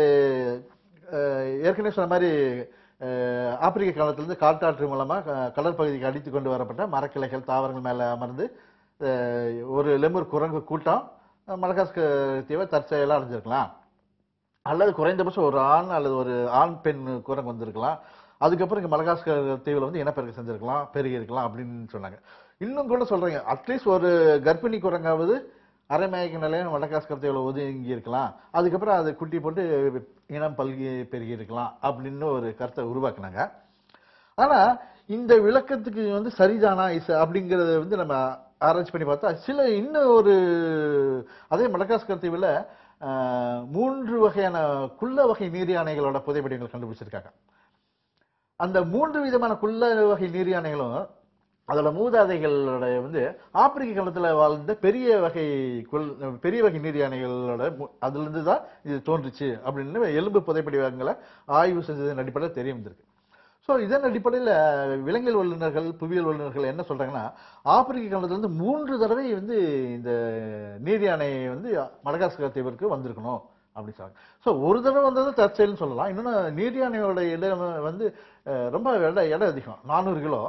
அஹ், ஏற்கனவே சொன்ன மாதிரி அஹ், ஆப்பிரிக்க காலத்திலிருந்து காட்டாற்று மூலமாக கடற்பகுதிக்கு அடித்து கொண்டு வரப்பட்ட மரக்கிளைகள் தாவரங்கள் மேலே அமர்ந்து அஹ், ஒரு லெமூர் குரங்கு கூட்டம் அஹ், மடகாஸ்கர் தீவை தற்செயலாக அடைஞ்சிருக்கலாம் அல்லது குறைந்தபட்சம் ஒரு ஆண் அல்லது ஒரு ஆண் பெண் குரங்கு வந்திருக்கலாம் அதுக்கப்புறம் இங்கே மடகாஸ்கர் தீவில் வந்து இனப்பெருக்கம் செஞ்சிருக்கலாம் பெருகி இருக்கலாம் அப்படின்னு சொன்னாங்க இன்னும் கூட சொல்றீங்க அட்லீஸ்ட் ஒரு கர்ப்பிணி குரங்காவது அரைமயக்க நிலையம் மடகாஸ்கர் தீவில் ஒதுங்கி இருக்கலாம் அதுக்கப்புறம் அது குட்டி போட்டு இனம் பல்கி பெருகி இருக்கலாம் அப்படின்னு ஒரு கருத்தை உருவாக்குனாங்க ஆனா இந்த விளக்கத்துக்கு வந்து சரிதானா இஸ் அப்படிங்கறத வந்து நம்ம ஆராய்ச்சி பண்ணி பார்த்தா சில இன்னும் ஒரு அதே மடகாஸ்கர் தீவில் ஆஹ், மூன்று வகையான குள்ள வகை நீர் யானைகளோட புதைப்படிகள் கண்டுபிடிச்சிருக்காங்க அந்த மூன்று விதமான குள்ள வகை நீர் யானைகளும் அதோட மூதாதைகளோட வந்து ஆப்பிரிக்க காலத்துல வாழ்ந்த பெரிய வகை குள் பெரிய வகை நீர் யானைகளோட மு- அதுல இருந்து தான் இது தோன்றுச்சு அப்படின்னு எலும்பு புதைப்படிவங்களை ஆய்வு செஞ்சதன் அடிப்படையில் தெரிய வந்திருக்கு ஸோ இதன் அடிப்படையில் விலங்கியல் வல்லுநர்கள் புவியியல் வல்லுநர்கள் என்ன சொல்றாங்கன்னா ஆப்பிரிக்க காலத்துல இருந்து மூன்று தடவை வந்து இந்த நீர் யானை வந்து மடகாஸ்கர் தீவிற்கு வந்திருக்கணும் அப்படின்னு சொல்றாங்க ஸோ ஒரு தடவை வந்தது தற்செயல்னு சொல்லலாம் இன்னொன்று நீர் யானையோட இடம் வந்து அஹ், ரொம்ப இடம் இடம் அதிகம் நானூறு கிலோ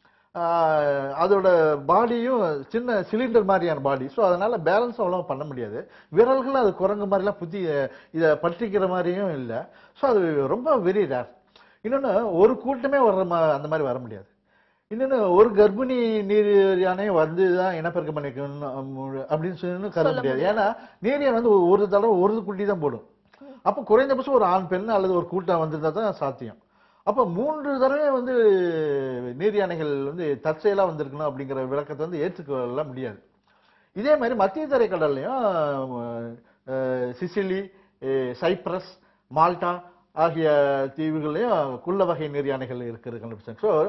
ஆஹ் அதோட பாடியும் சின்ன சிலிண்டர் மாதிரியான பாடி ஸோ அதனால பேலன்ஸ் அவ்வளோ பண்ண முடியாது விரல்கள் அது குரங்கு மாதிரிலாம் புத்தி இதை பற்றிக்கிற மாதிரியும் இல்லை ஸோ அது ரொம்ப வெரி ரேர் இன்னொன்று ஒரு கூட்டமே வர்ற மா அந்த மாதிரி வர முடியாது இன்னொன்று ஒரு கர்ப்பிணி நீர் யானை வந்து தான் இனப்பெருக்கம் பண்ணிக்கணும் அம், அப்படின்னு சொல்லி கருத சொல்ல முடியாது ஏன்னா நீர் யானை வந்து ஒரு தடவை ஒரு குட்டி தான் போடும் அப்போ குறைந்தபட்சம் ஒரு ஆண் பெண் அல்லது ஒரு கூட்டம் வந்திருந்தா தான் சாத்தியம் அப்போ மூன்று தடவை வந்து நீர் யானைகள் வந்து தற்செயலா வந்திருக்கணும் அப்படிங்கிற விளக்கத்தை வந்து ஏற்றுக்கொள்ள முடியாது இதே மாதிரி மத்திய தரை கடல்லையும் அஹ், சிசிலி அஹ், சைப்ரஸ் மால்டா ஆகிய தீவுகள்லையும் குள்ள வகை நீர் யானைகள் இருக்கிறது கண்டுபிடிச்சாங்க ஸோ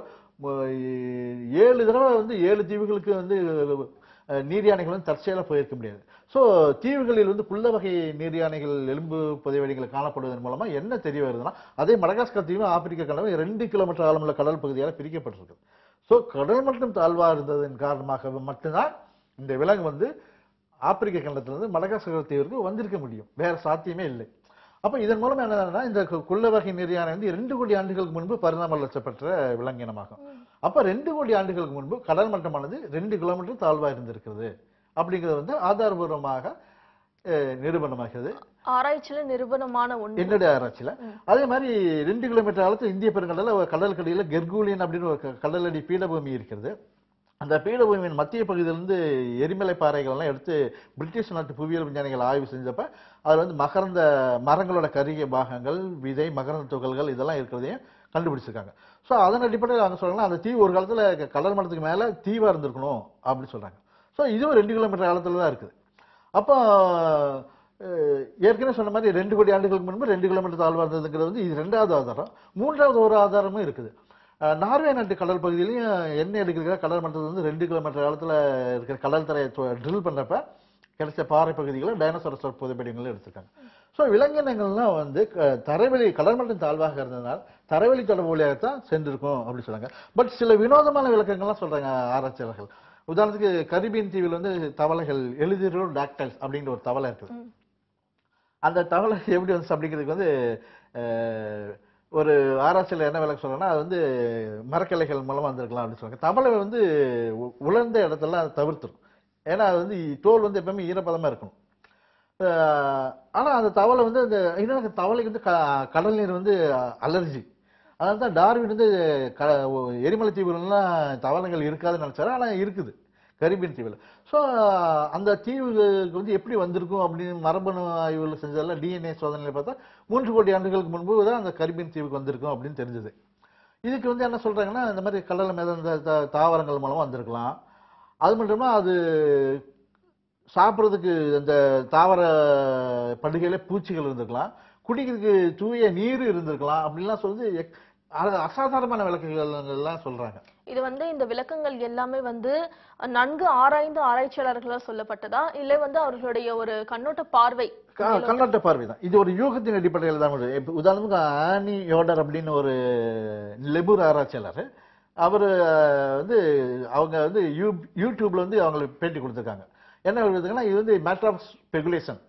ஏழு தடவை வந்து ஏழு தீவுகளுக்கு வந்து அஹ், நீர் யானைகள் வந்து தற்செயலாக போயிருக்க முடியாது ஸோ தீவுகளில் வந்து குள்ள வகை நீர் யானைகள் எலும்பு புதைவெளிகள் காணப்படுவதன் மூலமா என்ன தெரிய வருதுன்னா அதே மடகாஸ்கர் தீவு ஆப்பிரிக்க கடல் ரெண்டு கிலோமீட்டர் ஆழமுள்ள கடல் பகுதியால் பிரிக்கப்பட்டிருக்கு ஸோ கடல் மட்டம் தாழ்வா இருந்ததன் காரணமாக மட்டும்தான் இந்த விலங்கு வந்து ஆப்பிரிக்க கண்டத்திலிருந்து மடகாஸ்கர் தீவிற்கு வந்திருக்க முடியும் வேற சாத்தியமே இல்லை அப்ப இதன் மூலம் என்னன்னா இந்த கு- குள்ள வகை நெறியான வந்து ரெண்டு கோடி ஆண்டுகளுக்கு முன்பு பரிணாம வளர்ச்சி பெற்ற விலங்கினமாகும் அப்ப ரெண்டு கோடி ஆண்டுகளுக்கு முன்பு கடல் மட்டமானது ரெண்டு கிலோமீட்டர் தாழ்வா இருந்திருக்கிறது அப்படிங்கிறது வந்து ஆதாரபூர்வமாக அஹ், நிரூபணமாகிறது ஆராய்ச்சியில நிரூபணமான ஒண்ணு என்னுடைய ஆராய்ச்சியில அதே மாதிரி ரெண்டு கிலோமீட்டர் ஆழத்தில் இந்திய பெருங்கடல்ல ஒரு கடற்கடியில கெர்கூலியன் அப்படின்னு ஒரு க- கடலடி பீடபூமி இருக்கிறது அந்த பீடபூமியின் மத்திய பகுதியிலிருந்து எரிமலை பாறைகள் எல்லாம் எடுத்து பிரிட்டிஷ் நாட்டு புவியியல் விஞ்ஞானிகள் ஆய்வு செஞ்சப்ப அதுல வந்து மகரந்த மரங்களோட கருகிய பாகங்கள் விதை மகரந்த துகள்கள் இதெல்லாம் இருக்கிறதையும் கண்டுபிடிச்சிருக்காங்க ஸோ அதன் அடிப்படையில் அவங்க சொல்றாங்கன்னா அந்த தீவு ஒரு காலத்துல க- கடல் மட்டத்துக்கு மேல தீவா இருந்திருக்கணும் அப்படின்னு சொல்றாங்க ஸோ இதுவும் ரெண்டு கிலோமீட்டர் ஆழத்துல தான் இருக்குது அப்போ அஹ், ஏற்கனவே சொன்ன மாதிரி ரெண்டு கோடி ஆண்டுகளுக்கு முன்பு ரெண்டு கிலோமீட்டர் தாழ்வா இருந்ததுங்கிறது வந்து இது ரெண்டாவது ஆதாரம் மூன்றாவது ஒரு ஆதாரமும் இருக்குது அஹ், நார்வே நாட்டு கடல் பகுதியிலையும் எண்ணெய் எடுக்கிற கடல் மட்டத்துல வந்து ரெண்டு கிலோமீட்டர் ஆழத்துல இருக்கிற கடல் தரையை ட்ரில் பண்றப்ப கிடைச்ச பாறை பகுதிகளை டைனோசரஸ் புதைப்படிகளும் எடுத்திருக்காங்க ஸோ விலங்கினங்கள்லாம் வந்து க- தரைவழி கடல் மட்டம் தாழ்வாக இருந்ததுனால் தரைவழி தொடர்பு வழியாகத்தான் சென்றிருக்கும் அப்படின்னு சொல்றாங்க பட் சில வினோதமான விளக்கங்கள்லாம் சொல்றாங்க ஆராய்ச்சியாளர்கள் உதாரணத்துக்கு கரிபியன் தீவில் வந்து தவளைகள் எழுதிரோ டாக்டைல்ஸ் அப்படிங்கிற ஒரு தவளை இருக்குது ம். அந்த தவளை எப்படி வந்துச்சு அப்படிங்கிறதுக்கு வந்து அஹ், ஒரு ஆராய்ச்சியில் என்ன விளக்கம் சொல்றேன்னா அது வந்து மரக்கிளைகள் மூலமா வந்திருக்கலாம் அப்படின்னு சொல்றாங்க தவளை வந்து உ- உலர்ந்த இடத்தெல்லாம் அது தவிர்த்துரும் ஏன்னா அது வந்து தோல் வந்து எப்பவுமே ஈரப்பதமா இருக்கும் அஹ், ஆனா அந்த தவளை வந்து அந்த இன்னொரு தவளைக்கு வந்து க- கடல் நீர் வந்து அலர்ஜி அதனால தான் டார்வின் வந்து க ஒ- எரிமலை தீவுகள்லாம் தவளைகள் இருக்காதுன்னு நினைச்சாரு ஆனா இருக்குது கரிபியன் தீவில் ஸோ அந்த தீவுகளுக்கு வந்து எப்படி வந்திருக்கும் அப்படின்னு மரபணு ஆய்வுகள் செஞ்சதெல்லாம் டிஎன்ஏ சோதனையில் பார்த்தா மூன்று கோடி ஆண்டுகளுக்கு முன்பு தான் அந்த கரிபியன் தீவுக்கு வந்திருக்கும் அப்படின்னு தெரிஞ்சது இதுக்கு வந்து என்ன சொல்றாங்கன்னா இந்த மாதிரி கடல் மிதந்த த- தாவரங்கள் மூலமா வந்திருக்கலாம் அது மட்டும் இல்லாம அது சாப்பிட்றதுக்கு அந்த தாவர படுகையில பூச்சிகள் இருந்திருக்கலாம் குடிக்கிறதுக்கு தூய நீர் இருந்திருக்கலாம் அப்படின்லாம் சொல்லி எக்- அது அசாதாரணமான விளக்குகள் எல்லாம் சொல்றாங்க இது வந்து இந்த விளக்கங்கள் எல்லாமே வந்து நன்கு ஆராய்ந்து ஆராய்ச்சியாளர்களால் சொல்லப்பட்டதா இல்லை வந்து அவர்களுடைய ஒரு கண்ணோட்ட பார்வை க- கண்ணோட்ட பார்வை தான் இது ஒரு யூகத்தின் அடிப்படையில் தான் வருது. இப்ப உதாரணத்துக்கு ஆனி யோடர் அப்படின்னு ஒரு லெபூர் ஆராய்ச்சியாளர் அவர் வந்து அவங்க வந்து யூ யூடியூப்ல வந்து அவங்களுக்கு பேட்டி கொடுத்துருக்காங்க என்ன எழுதுங்கன்னா இது வந்து மேட்டர் ஆஃப் ஸ்பெகுலேஷன்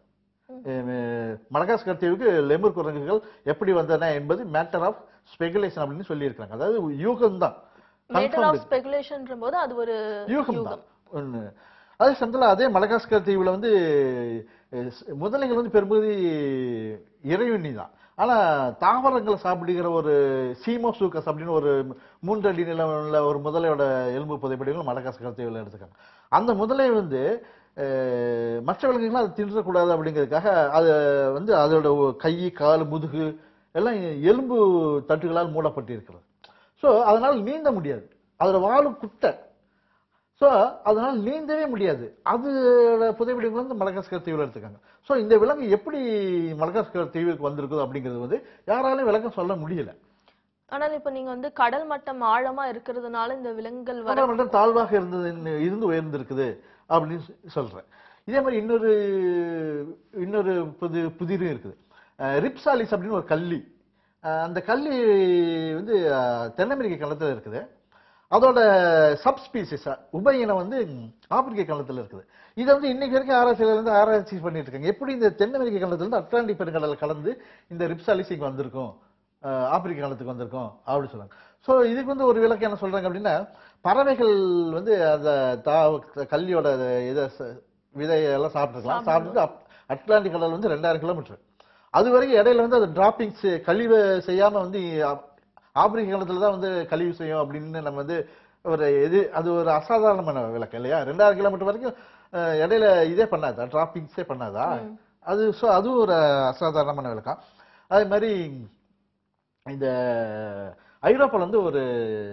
மடகாஸ்கர் தீவுக்கு லெமூர் குரங்குகள் எப்படி வந்தன என்பது மேட்டர் ஆஃப் ஸ்பெகுலேஷன் அப்படின்னு சொல்லியிருக்காங்க அதாவது யூகம் தான் மேட்டர் ஆஃப் ஸ்பெகுலேஷன் போது அது ஒரு யூகம் யூகம் தான் ஒண்ணு அதே சமயத்தில் அதே மடகாஸ்கர் தீவுல வந்து அஹ், ஸ்- முதலைகள் வந்து பெரும்பகுதி இறையுண்ணி தான் ஆனா தாவரங்களை சாப்பிடுகிற ஒரு சீமோசூக்கஸ் அப்படின்னு ஒரு மூன்று அடி நிலம் உள்ள ஒரு முதலையோட எலும்பு புதைப்படிகள் மடகாஸ்கர் தீவுல எடுத்துக்காங்க அந்த முதலை வந்து அஹ், மற்ற விலங்குகள் அதை தின்றக்கூடாது அப்படிங்கிறதுக்காக அது வந்து அதோட ஒ- கை கால் முதுகு எல்லாம் எலும்பு தட்டுகளால் மூடப்பட்டு இருக்கிறது ஸோ அதனால் நீந்த முடியாது அதோட வாழு குட்டை ஸோ அதனால் நீந்தவே முடியாது அதோட புதைவிடங்கள் வந்து மடகாஸ்கர் தீவில் எடுத்துக்காங்க ஸோ இந்த விலங்கு எப்படி மடகாஸ்கர் தீவுக்கு வந்திருக்குது அப்படிங்கிறது வந்து யாராலையும் விளக்கம் சொல்ல முடியல ஆனால் இப்ப நீங்க வந்து கடல் மட்டம் ஆழமா இருக்கிறதுனால இந்த விலங்குகள் வர ஆனால் மட்டும் தாழ்வாக இருந்தது இருந்து உயர்ந்திருக்குது அப்படின்னு சொ- சொல்றேன் இதே மாதிரி இன்னொரு இன்னொரு புது புதிரும் இருக்குது ரிப்சாலிஸ் அப்படின்னு ஒரு கள்ளி அஹ் அந்த கள்ளி வந்து அஹ், தென் அமெரிக்க கண்டத்தில் இருக்குது அதோட சப்ஸ்பீசிஸ் உப இனம் வந்து ஆப்பிரிக்க கண்டத்தில் இருக்குது இதை வந்து இன்னைக்கு வரைக்கும் ஆராய்ச்சியில இருந்து ஆராய்ச்சி பண்ணிட்டு இருக்காங்க எப்படி இந்த தென் அமெரிக்க கண்டத்துல இருந்து அட்லாண்டிக் பெருங்கடல் கலந்து இந்த ரிப்சாலிஸ் இங்க வந்திருக்கும் அஹ், ஆப்பிரிக்க கண்டத்துக்கு வந்திருக்கும் அப்படின்னு சொல்றாங்க ஸோ இதுக்கு வந்து ஒரு விளக்கம் என்ன சொல்றாங்க அப்படின்னா பறவைகள் வந்து அந்த தா கல்லியோட இதை ச- விதையெல்லாம் சாப்பிட்டுருக்கலாம் சாப்பிட்டு அப்- அட்லாண்டிக் கடல் வந்து ரெண்டாயிரம் கிலோமீட்டர் அது வரைக்கும் இடையில வந்து அது டிராப்பிங்ஸ் கழிவு செய்யாம வந்து ஆப்- ஆப்பிரிக்க காலத்துல தான் வந்து கழிவு செய்யும் அப்படின்னு நம்ம வந்து ஒரு இது அது ஒரு அசாதாரணமான விளக்கம் இல்லையா ரெண்டாயிரம் கிலோமீட்டர் வரைக்கும் அஹ், இடையில இதே பண்ணாதா டிராப்பிங்ஸே பண்ணாதா அது ஸோ அதுவும் ஒரு அசாதாரணமான விளக்கம் அதே மாதிரி இந்த ஐரோப்பால வந்து ஒரு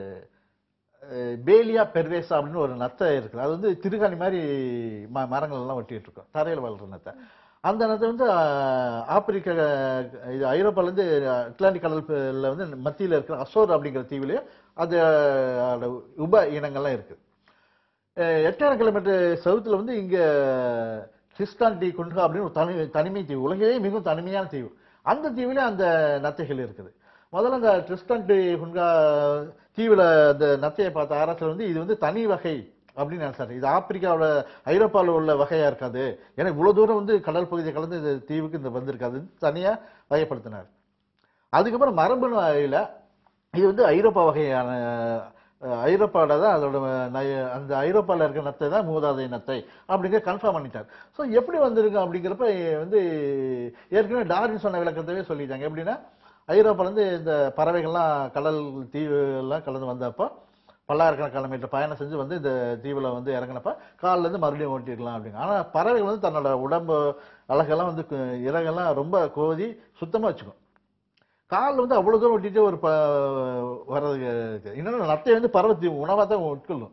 அஹ், பேலியா பெர்வேசா அப்படின்னு ஒரு நத்தை இருக்குது அது வந்து திருகாணி மாதிரி ம மரங்கள் எல்லாம் ஒட்டிட்டு இருக்கும் தரையில் வளர்ற நத்தை அந்த நத்தை வந்து அஹ், ஆப்பிரிக்க அஹ், இது ஐரோப்பால இருந்து அட்லாண்டிக் கடல்ல வந்து மத்தியில இருக்கிற அசோர் அப்படிங்கிற தீவுலயும் அது அதோட உப இனங்கள்லாம் இருக்கு அஹ், எட்டாயிரம் கிலோமீட்டர் சவுத்துல வந்து இங்க கிறிஸ்டான் டி குன்ஹா அப்படின்னு ஒரு தனி தனிமை தீவு உலகிலேயே மிகவும் தனிமையான தீவு அந்த தீவுல அந்த நத்தைகள் இருக்குது முதல்ல அந்த ட்ரிஸ்டன் டி குன்ஹா தீவுல அந்த நத்தையை பார்த்த ஆராய்ச்சியில் வந்து இது வந்து தனி வகை அப்படின்னு நினைச்சாரு இது ஆப்பிரிக்காவோட ஐரோப்பாவில் உள்ள வகையா இருக்காது ஏன்னா இவ்வளவு தூரம் வந்து கடல் பகுதியை கலந்து இந்த தீவுக்கு இந்த வந்திருக்காது தனியா வகைப்படுத்தினார் அதுக்கப்புறம் மரபணு வகையில இது வந்து ஐரோப்பா வகையான அஹ், ஐரோப்பாவோட தான் அதோட நய- அந்த ஐரோப்பால இருக்கிற நத்தை தான் மூதாதை நத்தை அப்படிங்கிற கன்ஃபார்ம் பண்ணிட்டார் ஸோ எப்படி வந்திருக்கு அப்படிங்கிறப்ப வந்து ஏற்கனவே டார்வின் சொன்ன விளக்கத்தவே சொல்லிட்டாங்க எப்படின்னா ஐரோப்பால இருந்து இந்த பறவைகள்லாம் கடல் தீவு எல்லாம் கலந்து வந்தப்போ பல்லாயிரக்கணக்கான கிலோமீட்டர் பயணம் செஞ்சு வந்து இந்த தீவுல வந்து இறங்கினப்ப கால்ல இருந்து மறுபடியும் ஓட்டிருக்கலாம் அப்படிங்க ஆனா பறவைகள் வந்து தன்னோட உடம்பு அழகெல்லாம் வந்து கு- இறகெல்லாம் ரொம்ப கோதி சுத்தமா வச்சுக்கும் கால் வந்து அவ்வளவு தூரம் ஒட்டிட்டு ஒரு ப வர்றது இருக்கு இன்னொன்று நத்தை வந்து பறவை உணவாக தான் உட்கொள்ளும்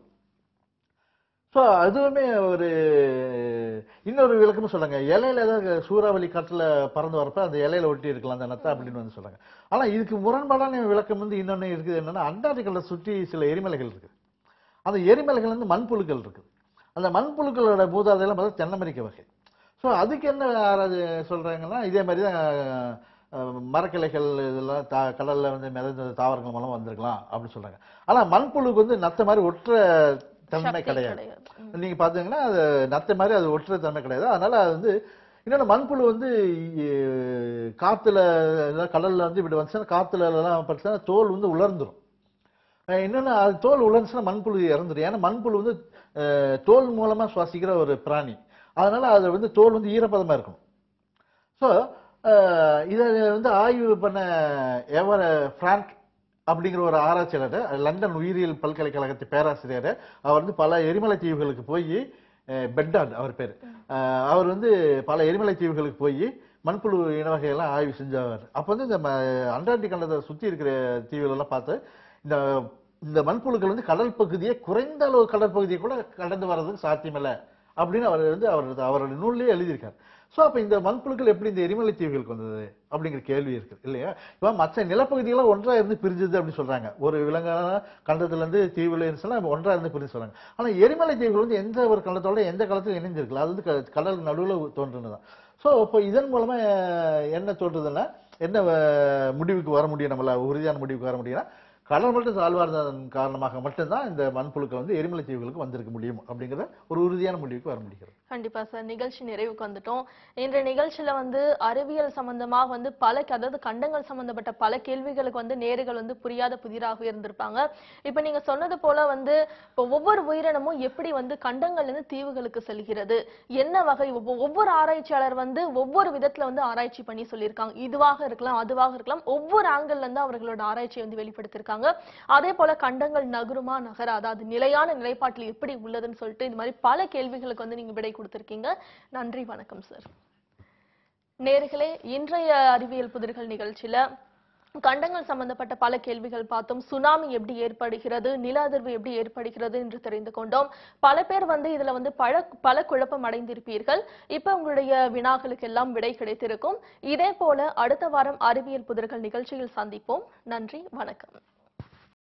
ஸோ அதுவுமே ஒரு இன்னொரு விளக்கமும் சொல்றாங்க இலையில ஏதாவது சூறாவளி காற்றுல பறந்து வரப்ப அந்த இலையில ஒட்டி இருக்கலாம் அந்த நத்தை அப்படின்னு வந்து சொல்றாங்க ஆனா இதுக்கு முரண்பாடான விளக்கம் வந்து இன்னொன்னு இருக்குது என்னன்னா அண்டார்டிகால சுற்றி சில எரிமலைகள் இருக்கு அந்த எரிமலைகள் வந்து மண்புழுக்கள் இருக்குது அந்த மண்புழுக்களோட மூதாதையெல்லாம் பார்த்தா தென் அமெரிக்க வகை ஸோ அதுக்கு என்ன யாராவது சொல்றாங்கன்னா இதே மாதிரி தான் அஹ், மரக்கிளைகள் இதெல்லாம் தா கடல்ல வந்து மிதந்த தாவரங்கள் மூலம் வந்திருக்கலாம் அப்படின்னு சொல்றாங்க ஆனா மண்புழுக்கு வந்து நத்த மாதிரி ஒற்ற தன்மை சக்தி கிடையாது கிடையாது. ம். நீங்க பாத்தீங்கன்னா அது நத்தை மாதிரி அது ஒற்றை தன்மை கிடையாது அதனால அது வந்து இன்னொன்று மண்புழு வந்து இ- காத்துல இல்ல கடல்ல வந்து இப்படி வந்துச்சுன்னா காத்துல எல்லாம் பட்டுச்சுன்னா தோல் வந்து உலர்ந்துரும் அஹ் இன்னொன்னு அது தோல் உலர்ந்துச்சுன்னா மண்புழு இறந்துடும் ஏன்னா மண்புழு வந்து அஹ், தோல் மூலமா சுவாசிக்கிற ஒரு பிராணி அதனால அது வந்து தோல் வந்து ஈரப்பதமா இருக்கும் ஸோ இதை வந்து ஆய்வு பண்ண எவர் ஃப்ராங்க் அப்படிங்கிற ஒரு ஆராய்ச்சியாளர் லண்டன் உயிரியல் பல்கலைக்கழகத்து பேராசிரியர் அவர் வந்து பல எரிமலை தீவுகளுக்கு போய் பெட்டாட் அவர் பேர் அஹ், அவர் வந்து பல எரிமலை தீவுகளுக்கு போய் மண்புழு இன வகையெல்லாம் ஆய்வு செஞ்சவர் அப்போ வந்து இந்த ம- அண்டார்டிக் கண்டத்தை சுற்றி இருக்கிற தீவுகளெல்லாம் பார்த்து இந்த இந்த மண்புழுக்கள் வந்து கடல் பகுதியை குறைந்த அளவு கடல் பகுதியை கூட கடந்து வர்றதுக்கு சாத்தியமில்லை அப்படின்னு அவர் வந்து அவர் அவரோட நூல்லேயே எழுதியிருக்கார் ஸோ அப்போ இந்த மண்புழுக்கள் எப்படி இந்த எரிமலை தீவுகளுக்கு வந்தது அப்படிங்கிற கேள்வி இருக்கு இல்லையா இப்போ மற்ற நிலப்பகுதிகளாம் ஒன்றா இருந்து பிரிஞ்சுது அப்படின்னு சொல்றாங்க ஒரு விலங்கான கண்டத்துல இருந்து தீவுல இருந்துச்சுன்னா ஒன்றா இருந்து பிரிஞ்சு சொல்றாங்க ஆனா எரிமலை தீவுகள் வந்து எந்த ஒரு கண்டத்தோட எந்த காலத்திலும் இணைஞ்சிருக்கல அது வந்து க- கடல் நடுவுல தோன்றுனதுதான் ஸோ இப்போ இதன் மூலமா அஹ், என்ன தோன்றுதுன்னா என்ன அஹ், முடிவுக்கு வர முடியும் நம்மள உறுதியான முடிவுக்கு வர முடியும்னா கடல் மட்டும் சால்வார்ந்ததன் காரணமாக மட்டும்தான் இந்த மண்புழுக்கள் வந்து எரிமலை தீவுகளுக்கு வந்திருக்க முடியும் அப்படிங்கிற ஒரு உறுதியான முடிவுக்கு வர முடிகிறது கண்டிப்பா சார் நிகழ்ச்சி நிறைவுக்கு வந்துட்டோம் இன்றைய நிகழ்ச்சியில வந்து அறிவியல் சம்பந்தமா வந்து பல க- அதாவது கண்டங்கள் சம்பந்தப்பட்ட பல கேள்விகளுக்கு வந்து நேர்கள் வந்து புரியாத புதிராக இருந்திருப்பாங்க இப்ப நீங்க சொன்னது போல வந்து இப்போ ஒவ்வொரு உயிரினமும் எப்படி வந்து கண்டங்கள்ல இருந்து தீவுகளுக்கு செல்கிறது என்ன வகை ஒவ்வொ- ஒவ்வொரு ஆராய்ச்சியாளர் வந்து ஒவ்வொரு விதத்துல வந்து ஆராய்ச்சி பண்ணி சொல்லியிருக்காங்க இதுவாக இருக்கலாம் அதுவாக இருக்கலாம் ஒவ்வொரு ஆங்கிள் இருந்து அவர்களோட ஆராய்ச்சியை வந்து வெளிப்படுத்தியிருக்காங்க அதே போல கண்டங்கள் நகருமா நகராதா அது நிலையான நிலைப்பாட்டில் எப்படி உள்ளதுன்னு சொல்லிட்டு இந்த மாதிரி பல கேள்விகளுக்கு வந்து நீங்க விடை கொடுத்திருக்கீங்க நன்றி வணக்கம் சார் நேர்களே இன்றைய அறிவியல் புதிர்கள் நிகழ்ச்சியில கண்டங்கள் சம்பந்தப்பட்ட பல கேள்விகள் பார்த்தோம் சுனாமி எப்படி ஏற்படுகிறது நில அதிர்வு எப்படி ஏற்படுகிறது என்று தெரிந்து கொண்டோம் பல பேர் வந்து இதுல வந்து பல பல குழப்பம் அடைந்திருப்பீர்கள் இப்ப உங்களுடைய வினாக்களுக்கு எல்லாம் விடை கிடைத்திருக்கும் இதே போல அடுத்த வாரம் அறிவியல் புதிர்கள் நிகழ்ச்சியில் சந்திப்போம் நன்றி வணக்கம்